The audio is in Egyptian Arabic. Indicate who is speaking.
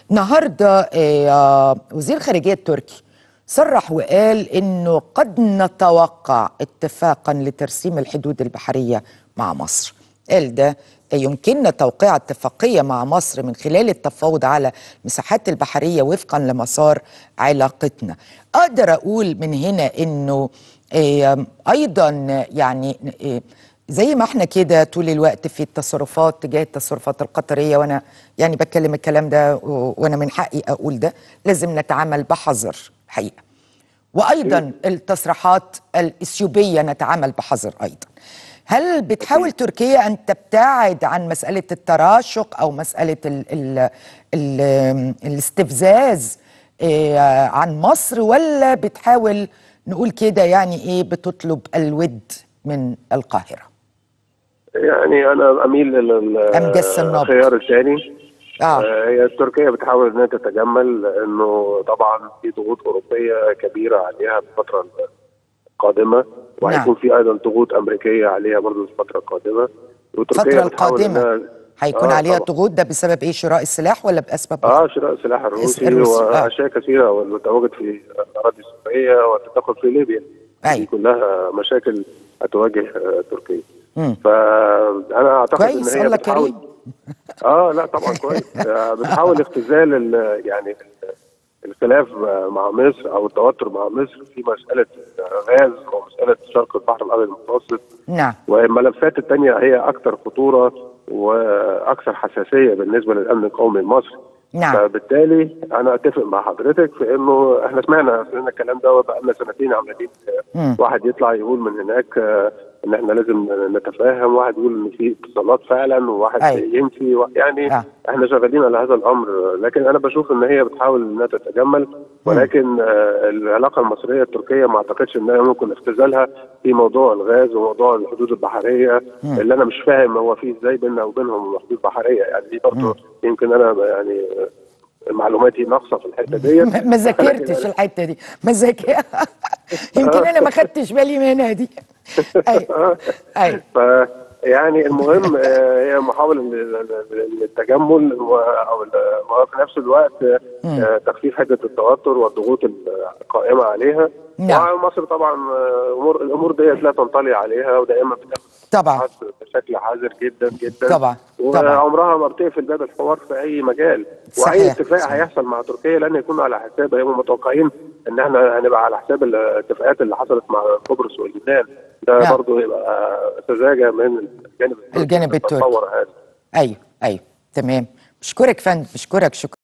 Speaker 1: النهارده آه، وزير الخارجيه التركي صرح وقال انه قد نتوقع اتفاقا لترسيم الحدود البحريه مع مصر قال ده يمكننا توقيع اتفاقيه مع مصر من خلال التفاوض على المساحات البحريه وفقا لمسار علاقتنا اقدر اقول من هنا انه آه، ايضا يعني آه، زي ما احنا كده طول الوقت في التصرفات تجاه التصرفات القطريه وانا يعني بتكلم الكلام ده و- وانا من حقي اقول ده لازم نتعامل بحذر حقيقه وايضا التصريحات الاثيوبيه نتعامل بحذر ايضا هل بتحاول تركيا ان تبتعد عن مساله التراشق او مساله ال ال ال الاستفزاز آه، عن مصر ولا بتحاول نقول كده يعني ايه بتطلب الود من القاهره
Speaker 2: يعني انا اميل
Speaker 1: أمجس النبض.
Speaker 2: للخيار الثاني
Speaker 1: اه
Speaker 2: آه، هي تركيا بتحاول انها تتجمل لانه طبعا في ضغوط اوروبيه كبيره عليها في الفتره القادمه وهيكون في ايضا ضغوط امريكيه عليها برضه في الفتره القادمه
Speaker 1: الفتره
Speaker 2: بتحاول
Speaker 1: القادمه
Speaker 2: إنها-
Speaker 1: هيكون
Speaker 2: آه،
Speaker 1: عليها
Speaker 2: طبعاً.
Speaker 1: ضغوط ده بسبب ايه شراء السلاح ولا باسباب
Speaker 2: اه شراء السلاح الروسي
Speaker 1: الروسي، آه.
Speaker 2: واشياء كثيره والتواجد في الاراضي السوريه والتدخل في ليبيا
Speaker 1: أيوة.
Speaker 2: دي كلها مشاكل هتواجه آه، تركيا
Speaker 1: مم.
Speaker 2: فانا اعتقد
Speaker 1: كويس
Speaker 2: ان هي
Speaker 1: الله
Speaker 2: بتحاول
Speaker 1: كريم
Speaker 2: اه لا طبعا كويس آه، بتحاول اختزال ال- يعني ال- الخلاف مع مصر او التوتر مع مصر في مساله غاز ومساله شرق البحر الابيض المتوسط
Speaker 1: نعم
Speaker 2: والملفات الثانيه هي اكثر خطوره واكثر حساسيه بالنسبه للامن القومي المصري
Speaker 1: نعم
Speaker 2: فبالتالي انا اتفق مع حضرتك في انه احنا سمعنا سمعنا الكلام ده بقى لنا سنتين عمالين
Speaker 1: مم.
Speaker 2: واحد يطلع يقول من هناك آه، ان احنا لازم نتفاهم واحد يقول ان في اتصالات فعلا وواحد
Speaker 1: أيوة.
Speaker 2: ينفي و- يعني
Speaker 1: آه.
Speaker 2: احنا شغالين على هذا الامر لكن انا بشوف ان هي بتحاول انها تتجمل ولكن آه، العلاقه المصريه التركيه ما اعتقدش انها ممكن اختزالها في موضوع الغاز وموضوع الحدود البحريه اللي انا مش فاهم هو في ازاي بيننا وبينهم حدود بحريه يعني دي برضه يمكن انا يعني آه، معلوماتي ناقصه في الحته دي
Speaker 1: ما ما ذاكرتش الحته دي ما ذاكر يمكن انا ما خدتش بالي منها دي ايوه ايوه
Speaker 2: ف يعني المهم آه، هي محاولة لل- لل- للتجمل و- او ال- وفي نفس الوقت آه، تخفيف حدة التوتر والضغوط القائمة عليها
Speaker 1: نعم.
Speaker 2: ومصر طبعا آه، امور الامور ديت لا تنطلي عليها ودائما بتاخد
Speaker 1: طبعا
Speaker 2: قرارات بشكل حذر جدا جدا
Speaker 1: طبعا، طبعا.
Speaker 2: وعمرها ما بتقفل باب الحوار في اي مجال
Speaker 1: صحيح،
Speaker 2: واي اتفاق
Speaker 1: صحيح.
Speaker 2: هيحصل مع تركيا لن يكون على حساب هم متوقعين ان احنا هنبقى على حساب الاتفاقات اللي حصلت مع قبرص واليونان ده
Speaker 1: نعم.
Speaker 2: برضه يبقى سذاجه من الجانب التركي
Speaker 1: الجانب التركي.
Speaker 2: تصور هذا
Speaker 1: ايوه ايوه تمام بشكرك فندم بشكرك شكرا